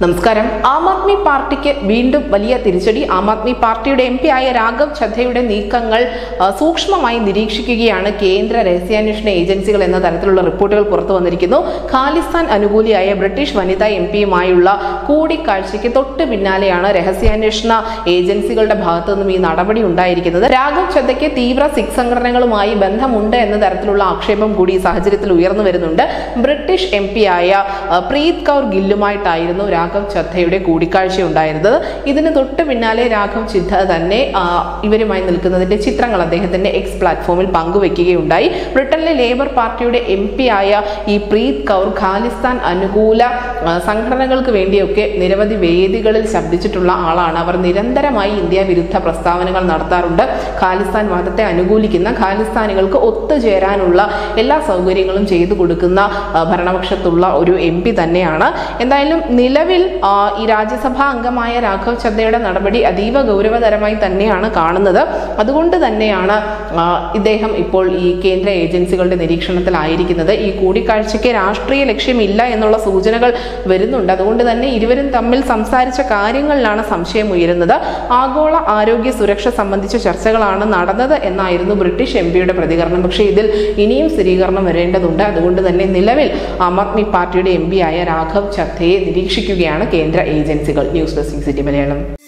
നമസ്കാരം ആം ആദ്മി പാർട്ടിക്ക് വീണ്ടും വലിയ തിരിച്ചടി ആം ആദ്മി പാർട്ടിയുടെ എം പി ആയ രാഘവ് ഛദ്ധയുടെ നീക്കങ്ങൾ ആ, സൂക്ഷ്മമായി നിരീക്ഷിക്കുകയാണ് കേന്ദ്ര രഹസ്യാന്വേഷണ ഏജൻസികൾ എന്ന തരത്തിലുള്ള റിപ്പോർട്ടുകൾ പുറത്തു വന്നിരിക്കുന്നു ഖാലിസ്ഥാൻ അനുകൂലിയായ ബ്രിട്ടീഷ് വനിതാ എം പിയുമായുള്ള കൂടിക്കാഴ്ചയ്ക്ക് തൊട്ട് പിന്നാലെയാണ് രഹസ്യാന്വേഷണ ഏജൻസികളുടെ ഭാഗത്തു നിന്നും ഈ നടപടി ഉണ്ടായിരിക്കുന്നത് രാഘവ് ഛദ്ധയ്ക്ക് തീവ്ര സിഖ് സംഘടനകളുമായി ബന്ധമുണ്ട് എന്ന തരത്തിലുള്ള ആക്ഷേപം കൂടി ഈ സാഹചര്യത്തിൽ ഉയർന്നു വരുന്നുണ്ട് ബ്രിട്ടീഷ് എം പി ആയ ആ, പ്രീത് കൗർ ഗില്ലുമായിട്ടായിരുന്നു രാഘവ് ഛദ്ധയുടെ കൂടിക്കാഴ്ച ഉണ്ടായിരുന്നത് ഇതിന് തൊട്ട് പിന്നാലെ രാഘവ് ഛദ്ധ തന്നെ ആ, ഇവരുമായി നിൽക്കുന്നതിന്റെ ചിത്രങ്ങൾ അദ്ദേഹത്തിന്റെ എക്സ് പ്ലാറ്റ്ഫോമിൽ പങ്കുവെക്കുകയുണ്ടായി ബ്രിട്ടനിലെ ലേബർ പാർട്ടിയുടെ എം പി ആയ ഈ പ്രീത് കൗർ ഖാലിസ്ഥാൻ അനുകൂല ആ, സംഘടനകൾക്ക് വേണ്ടിയൊക്കെ നിരവധി വേദികളിൽ ശബ്ദിച്ചിട്ടുള്ള ആളാണ് അവർ നിരന്തരമായി ഇന്ത്യ വിരുദ്ധ പ്രസ്താവനകൾ നടത്താറുണ്ട് ഖാലിസ്ഥാൻ വാദത്തെ അനുകൂലിക്കുന്ന ഖാലിസ്ഥാനികൾക്ക് ഒത്തുചേരാനുള്ള എല്ലാ സൗകര്യങ്ങളും ചെയ്തു കൊടുക്കുന്ന ആ, ഭരണപക്ഷത്തുള്ള ഒരു എം പി തന്നെയാണ് എന്തായാലും നിലവിൽ ആ, ഈ രാജ്യസഭാ അംഗമായ രാഘവ് ചദ്ദയുടെ നടപടി അതീവ ഗൗരവതരമായി തന്നെയാണ് കാണുന്നത് അതുകൊണ്ട് തന്നെയാണ് ആ, ഇദ്ദേഹം ഇപ്പോൾ ഈ കേന്ദ്ര ഏജൻസികളുടെ നിരീക്ഷണത്തിലായിരിക്കുന്നത് ഈ കൂടിക്കാഴ്ചയ്ക്ക് രാഷ്ട്രീയ ലക്ഷ്യമില്ല എന്നുള്ള സൂചനകൾ വരുന്നുണ്ട് അതുകൊണ്ട് തന്നെ ഇരുവരും തമ്മിൽ സംസാരിച്ച കാര്യങ്ങളിലാണ് സംശയം ഉയരുന്നത് ആഗോള ആരോഗ്യ സുരക്ഷ സംബന്ധിച്ച ചർച്ചകളാണ് നടന്നത് എന്നായിരുന്നു ബ്രിട്ടീഷ് എം പിയുടെ പ്രതികരണം പക്ഷേ ഇതിൽ ഇനിയും സ്ഥിരീകരണം വരേണ്ടതുണ്ട് അതുകൊണ്ട് തന്നെ നിലവിൽ ആം ആദ്മി പാർട്ടിയുടെ എം ആയ രാഘവ് ചദ്ധയെ നിരീക്ഷിക്കുകയാണ് കേന്ദ്ര ഏജൻസികൾ ന്യൂസ് ഡെസ്ക് സിറ്റി മലയാളം